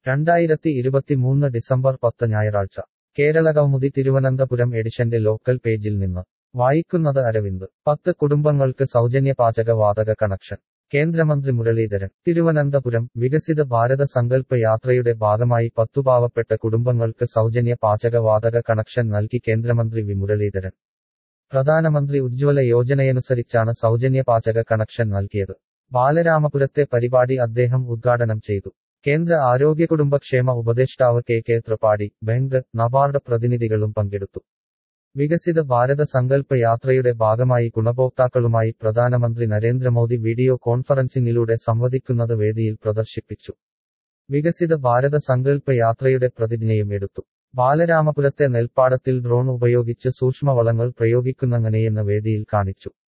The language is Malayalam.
രണ്ടായിരത്തി ഇരുപത്തിമൂന്ന് ഡിസംബർ പത്ത് ഞായറാഴ്ച കേരളകൗമുദി തിരുവനന്തപുരം എഡിഷന്റെ ലോക്കൽ പേജിൽ നിന്ന് വായിക്കുന്നത് അരവിന്ദ് പത്ത് കുടുംബങ്ങൾക്ക് സൗജന്യ പാചക വാതക കണക്ഷൻ കേന്ദ്രമന്ത്രി മുരളീധരൻ തിരുവനന്തപുരം വികസിത ഭാരത സങ്കല്പ യാത്രയുടെ ഭാഗമായി പത്തു പാവപ്പെട്ട കുടുംബങ്ങൾക്ക് സൗജന്യ പാചക വാതക കണക്ഷൻ നൽകി കേന്ദ്രമന്ത്രി വി മുരളീധരൻ പ്രധാനമന്ത്രി ഉജ്ജ്വല യോജനയനുസരിച്ചാണ് സൗജന്യ പാചക കണക്ഷൻ നൽകിയത് ബാലരാമപുരത്തെ പരിപാടി അദ്ദേഹം ഉദ്ഘാടനം ചെയ്തു കേന്ദ്ര ആരോഗ്യ കുടുംബക്ഷേമ ഉപദേഷ്ടാവ് K K Tripathi bank NABARD പ്രതിനിധികളും പങ്കെടുത്തു വികസിത ഭാരത സങ്കല്പ യാത്രയുടെ ഭാഗമായി ഗുണഭോക്താക്കളുമായി പ്രധാനമന്ത്രി നരേന്ദ്രമോദി വീഡിയോ കോൺഫറൻസിംഗിലൂടെ സംവദിക്കുന്നത് വേദിയിൽ പ്രദർശിപ്പിച്ചു വികസിത ഭാരത സങ്കല്പ യാത്രയുടെ പ്രതിജ്ഞയും എടുത്തു ബാലരാമപുരത്തെ നെൽപ്പാടത്തിൽ ഡ്രോൺ ഉപയോഗിച്ച് സൂക്ഷ്മവളങ്ങൾ പ്രയോഗിക്കുന്നങ്ങനെയെന്ന് വേദിയിൽ കാണിച്ചു